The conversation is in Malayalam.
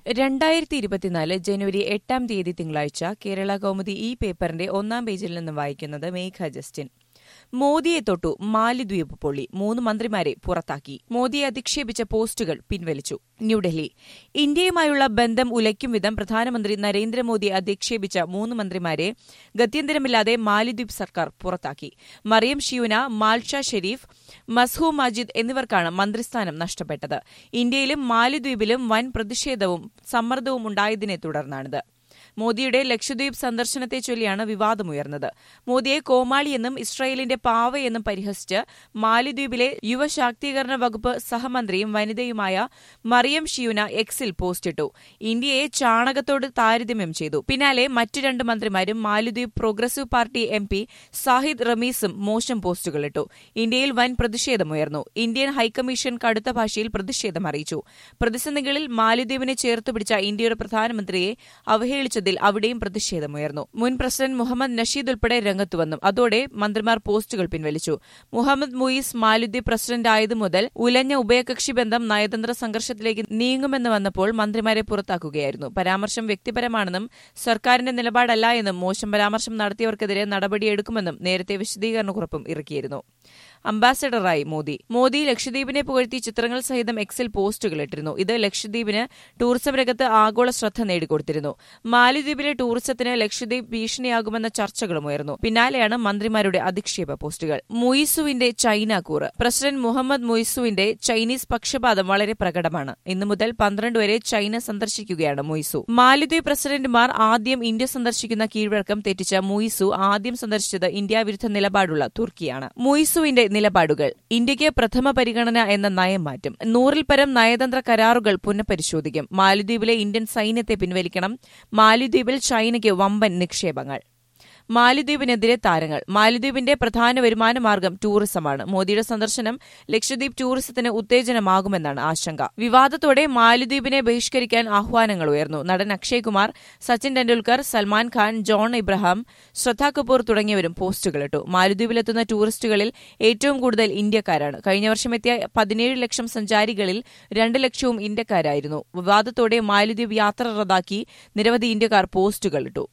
രണ്ടായിരത്തി ഇരുപത്തിനാല് ജനുവരി എട്ടാം തീയതി തിങ്കളാഴ്ച കേരള കൗമുദി ഈ പേപ്പറിന്റെ ഒന്നാം പേജിൽ നിന്നും വായിക്കുന്നത് മേഘ ജസ്റ്റിൻ മോദിയെ തൊട്ടു മാലിദ്വീപ് പൊള്ളി മൂന്ന് മന്ത്രിമാരെ പുറത്താക്കി മോദിയെ അധിക്ഷേപിച്ച പോസ്റ്റുകൾ പിൻവലിച്ചു ന്യൂഡൽഹി ഇന്ത്യയുമായുള്ള ബന്ധം ഉലയ്ക്കും വിധം പ്രധാനമന്ത്രി നരേന്ദ്രമോദിയെ അധിക്ഷേപിച്ച മൂന്ന് മന്ത്രിമാരെ ഗത്യന്തരമില്ലാതെ മാലിദ്വീപ് സർക്കാർ പുറത്താക്കി മറിയം ഷിയുന മാൽഷ ഷെരീഫ് മസ്ഹൂ മാജിദ് എന്നിവർക്കാണ് മന്ത്രിസ്ഥാനം നഷ്ടപ്പെട്ടത് ഇന്ത്യയിലും മാലിദ്വീപിലും വൻ പ്രതിഷേധവും സമ്മർദ്ദവും ഉണ്ടായതിനെ തുടർന്നാണിത് മോദിയുടെ ലക്ഷദ്വീപ് സന്ദർശനത്തെ ചൊല്ലിയാണ് വിവാദമുയർന്നത് മോദിയെ കോമാളിയെന്നും ഇസ്രായേലിന്റെ പാവയെന്നും പരിഹസിച്ച് മാലിദ്വീപിലെ യുവശാക്തീകരണ വകുപ്പ് സഹമന്ത്രിയും വനിതയുമായ മറിയം ഷിയുന എക്സിൽ പോസ്റ്റിട്ടു ഇന്ത്യയെ ചാണകത്തോട് താരതമ്യം ചെയ്തു പിന്നാലെ മറ്റു രണ്ട് മന്ത്രിമാരും മാലിദ്വീപ് progressive party M P Zahid റമീസും മോശം പോസ്റ്റുകളിട്ടു ഇന്ത്യയിൽ വൻ പ്രതിഷേധമുയർന്നു ഇന്ത്യൻ ഹൈക്കമ്മീഷൻ കടുത്ത ഭാഷയിൽ പ്രതിഷേധം അറിയിച്ചു പ്രതിസന്ധികളിൽ മാലിദ്വീപിനെ ചേർത്തുപിടിച്ച ഇന്ത്യയുടെ പ്രധാനമന്ത്രിയെ അവഹേളിച്ചതിൽ അവിടെയും പ്രതിഷേധമുയർന്നു മുൻ പ്രസിഡന്റ് മുഹമ്മദ് നഷീദ് ഉൾപ്പെടെ രംഗത്തുവന്നു അതോടെ മന്ത്രിമാർ പോസ്റ്റുകൾ പിൻവലിച്ചു മുഹമ്മദ് മുയിസ് മാലിദ്വീപ് പ്രസിഡന്റ് ആയതു മുതൽ ഉലഞ്ഞ ഉഭയകക്ഷി ബന്ധം നയതന്ത്ര സംഘർഷത്തിലേക്ക് നീങ്ങുമെന്ന് വന്നപ്പോൾ മന്ത്രിമാരെ പുറത്താക്കുകയായിരുന്നു പരാമർശം വ്യക്തിപരമാണെന്നും സർക്കാരിന്റെ നിലപാടല്ല എന്നും മോശം പരാമർശം നടത്തിയവർക്കെതിരെ നടപടിയെടുക്കുമെന്നും നേരത്തെ വിശദീകരണക്കുറിപ്പും ഇറക്കിയിരുന്നു അംബാസഡറായി മോദി മോദി ലക്ഷദ്വീപിനെ പുകഴ്ത്തി ചിത്രങ്ങൾ സഹിതം എക്സിൽ പോസ്റ്റുകൾ ഇട്ടിരുന്നു ഇത് ലക്ഷദ്വീപിന് ടൂറിസം രംഗത്ത് ആഗോള ശ്രദ്ധ നേടിക്കൊടുത്തിരുന്നു മാലിദ്വീപിലെ ടൂറിസത്തിന് ലക്ഷദ്വീപ് ഭീഷണിയാകുമെന്ന ചർച്ചകളും ഉയർന്നു പിന്നാലെയാണ് മന്ത്രിമാരുടെ അധിക്ഷേപ പോസ്റ്റുകൾ മുയിസുവിന്റെ ചൈന കൂറ് പ്രസിഡന്റ് മുഹമ്മദ് മുയിസുവിന്റെ ചൈനീസ് പക്ഷപാതം വളരെ പ്രകടമാണ് ഇന്നു മുതൽ പന്ത്രണ്ട് വരെ ചൈന സന്ദർശിക്കുകയാണ് മുയിസു മാലിദ്വീപ് പ്രസിഡന്റുമാർ ആദ്യം ഇന്ത്യ സന്ദർശിക്കുന്ന കീഴ്വഴക്കം തെറ്റിച്ച മുയിസു ആദ്യം സന്ദർശിച്ചത് ഇന്ത്യ വിരുദ്ധ നിലപാടുള്ള തുർക്കിയാണ് മുയിസുവിന്റെ നിലപാടുകൾ ഇന്ത്യയ്ക്ക് പ്രഥമ പരിഗണന എന്ന നയം മാറ്റും നൂറിൽ പരം നയതന്ത്ര കരാറുകൾ പുനഃപരിശോധിക്കും മാലിദ്വീപിലെ ഇന്ത്യൻ സൈന്യത്തെ പിൻവലിക്കണം മാലിദ്വീപിൽ ചൈനയ്ക്ക് വമ്പൻ നിക്ഷേപങ്ങൾ മാലിദ്വീപിനെതിരെ താരങ്ങൾ മാലിദ്വീപിന്റെ പ്രധാന വരുമാന മാർഗം ടൂറിസമാണ് മോദിയുടെ സന്ദർശനം ലക്ഷദ്വീപ് ടൂറിസത്തിന് ഉത്തേജനമാകുമെന്നാണ് ആശങ്ക വിവാദത്തോടെ മാലിദ്വീപിനെ ബഹിഷ്കരിക്കാൻ ആഹ്വാനങ്ങൾ ഉയർന്നു നടൻ അക്ഷയ് കുമാർ സച്ചിൻ ടെണ്ടുൽക്കർ സൽമാൻ ഖാൻ ജോൺ ഇബ്രഹാം ശ്രദ്ധ കപൂർ തുടങ്ങിയവരും പോസ്റ്റുകളിട്ടു മാലിദ്വീപിലെത്തുന്ന ടൂറിസ്റ്റുകളിൽ ഏറ്റവും കൂടുതൽ ഇന്ത്യക്കാരാണ് കഴിഞ്ഞ വർഷം എത്തിയ പതിനേഴ് ലക്ഷം സഞ്ചാരികളിൽ രണ്ട് ലക്ഷവും ഇന്ത്യക്കാരായിരുന്നു വിവാദത്തോടെ മാലിദ്വീപ് യാത്ര റദ്ദാക്കി നിരവധി ഇന്ത്യക്കാർ പോസ്റ്റുകളിട്ടു